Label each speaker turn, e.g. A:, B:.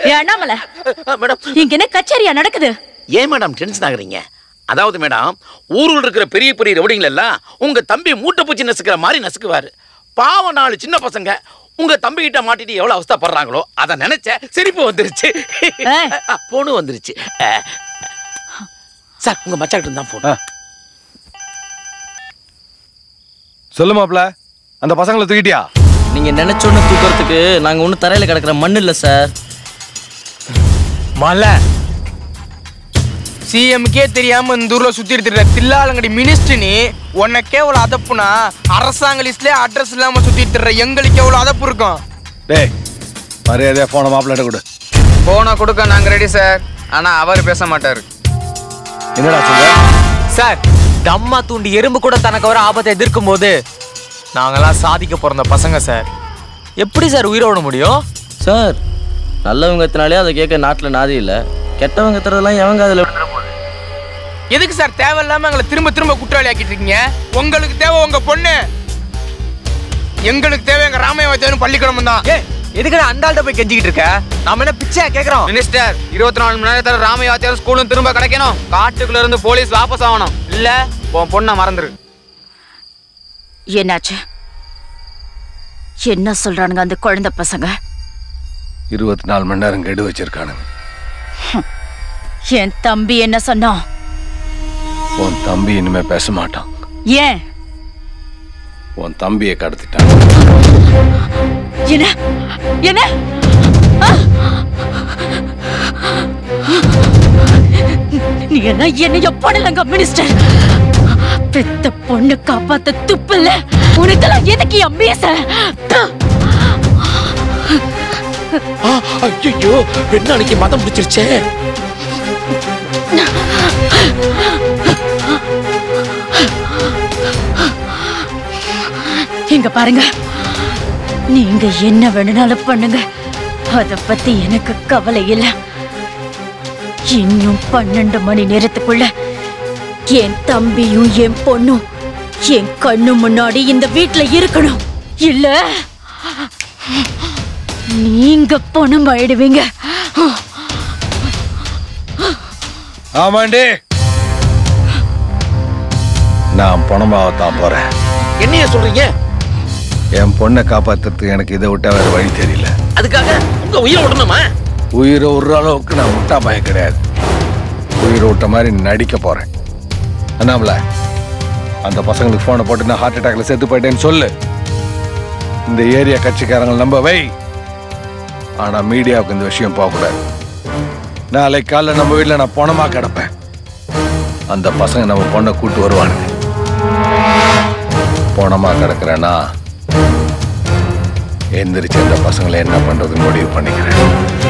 A: ஏன் அண்ணாமலை
B: மேடம்
A: இங்க என்ன கச்சேரியா நடக்குது
B: ஏன் மேடம் டென்ஷன் ஆகுறீங்க அதாவது மேடம் ஊருல இருக்கிற பெரிய பெரிய ரவுடிங்கள் எல்லாம் உங்க தம்பி மூட்டை பூச்சி நசுக்கிற மாதிரி நசுக்குவாரு பாவம் நாலு சின்ன பசங்க உங்க தம்பி கிட்ட மாட்டிட்டு எவ்வளவு அவஸ்தைப்படுறாங்களோ அதை நினைச்ச சிரிப்பு வந்துருச்சு
A: ஏய்.
B: போனு வந்துருச்சு அஹ், சார் உங்க மச்சாக்கிட்ட தான் போன்
C: சொல்லு மாப்ள அந்த பசங்களை தூக்கிட்டியா
D: நீங்க நினைச்சோன்னு தூக்கறதுக்கு நாங்க ஒன்றும் தரையில கிடக்குற மண் இல்ல சார்
E: மலை சிஎம்கே தெரியாம இந்த ஊர்ல சுத்தி இருக்கிற தில்லாலங்கடி மினிஸ்டர் நீ உனக்கே எவ்வளவு அதப்புனா அரசாங்க லிஸ்ட்லயே அட்ரஸ் இல்லாம சுத்திட்டு இருக்க எங்களுக்கு எவ்வளவு அதப்பு இருக்கும்
C: டேய் மரியாதையா போன மாப்பிள்ளை கொடு
F: போனை கொடுக்க நாங்க ரெடி சார் ஆனா அவர் பேச மாட்டாரு
C: என்னடா சொல்ற
G: சார் தம்மா தூண்டி எறும்பு கூட தனக்கு வர ஆபத்தை எதிர்க்கும் போது நாங்கெல்லாம் சாதிக்க பிறந்த பசங்க சார் எப்படி சார் உயிரோட முடியும்
D: சார் நல்லவங்க எத்தனாலே அதை கேட்க நாட்டில் நாதி இல்லை கெட்டவங்க எத்துறதெல்லாம் எவங்க அதில்
E: எதுக்கு சார் தேவையில்லாம எங்களை திரும்ப திரும்ப குற்றவாளி ஆக்கிட்டு இருக்கீங்க உங்களுக்கு தேவை உங்க பொண்ணு எங்களுக்கு தேவை எங்க ராமயவாத்தியாரும் பள்ளிக்கூடம் தான்
G: ஏ எதுக்கு அந்த ஆள்கிட்ட போய் கெஞ்சிக்கிட்டு இருக்க நாம என்ன பிச்சையா கேக்குறோம்
F: மினிஸ்டர் இருபத்தி நாலு மணி நேரத்துல ராமயாத்தியார் ஸ்கூலும் திரும்ப கிடைக்கணும் காட்டுக்குள்ள இருந்து போலீஸ் வாபஸ் ஆகணும் இல்ல உன் பொண்ணை மறந்துரு
A: என்னாச்சு என்ன சொல்றானுங்க அந்த குழந்தை பசங்க
C: இருபத்தி நாலு மணி நேரம் கெடு வச்சிருக்கானுங்க
A: என் தம்பி என்ன சொன்னான்
C: உன் தம்பி இனிமே பேச மாட்டான்
A: ஏன்
C: உன் தம்பியை கடத்திட்டான்
A: என்ன என்ன ஆ! நீ என்ன என்னைய பண்ணலங்க மினிஸ்டர் பெத்த பொண்ணு காப்பாத்த துப்பில்ல உனக்கெல்லாம் எதுக்கு என் மீச
B: ஐயோ பெண்ணாணிக்கு மதம் பிடிச்சிருச்சே
A: இங்க பாருங்க நீங்க என்ன வேணும்னாலும் பண்ணுங்க அத பத்தி எனக்கு கவலை இல்ல இன்னும் பன்னெண்டு மணி நேரத்துக்குள்ள என் தம்பியும் என் பொண்ணும் என் கண்ணு முன்னாடி இந்த வீட்ல இருக்கணும் இல்ல நீங்க பணம் ஆயிடுவீங்க
C: ஆமாண்டி நான் பணமாகத்தான் போறேன்
B: என்னைய சொல்றீங்க
C: என் பொண்ணை காப்பாத்துறதுக்கு எனக்கு இதை விட்டா வேற வழி தெரியல
B: அதுக்காக உங்க உயிரை விடணுமா
C: உயிரை விடுற அளவுக்கு நான் முட்டா பயம் கிடையாது உயிரை விட்ட மாதிரி நடிக்க போறேன் அண்ணாமல அந்த பசங்களுக்கு போனை போட்டு நான் ஹார்ட் அட்டாக்ல செத்து போயிட்டேன்னு சொல்லு இந்த ஏரியா கட்சிக்காரங்க நம்ப வை ஆனா மீடியாவுக்கு இந்த விஷயம் போகக்கூடாது நாளைக்கு காலைல நம்ம வீட்டில் நான் பணமா கிடப்பேன் அந்த பசங்க நம்ம பொண்ணை கூட்டு வருவானுங்க பணமா கிடக்குறேன்னா எந்திரிச்சு அந்த பசங்களை என்ன பண்றதுன்னு முடிவு பண்ணிக்கிறேன்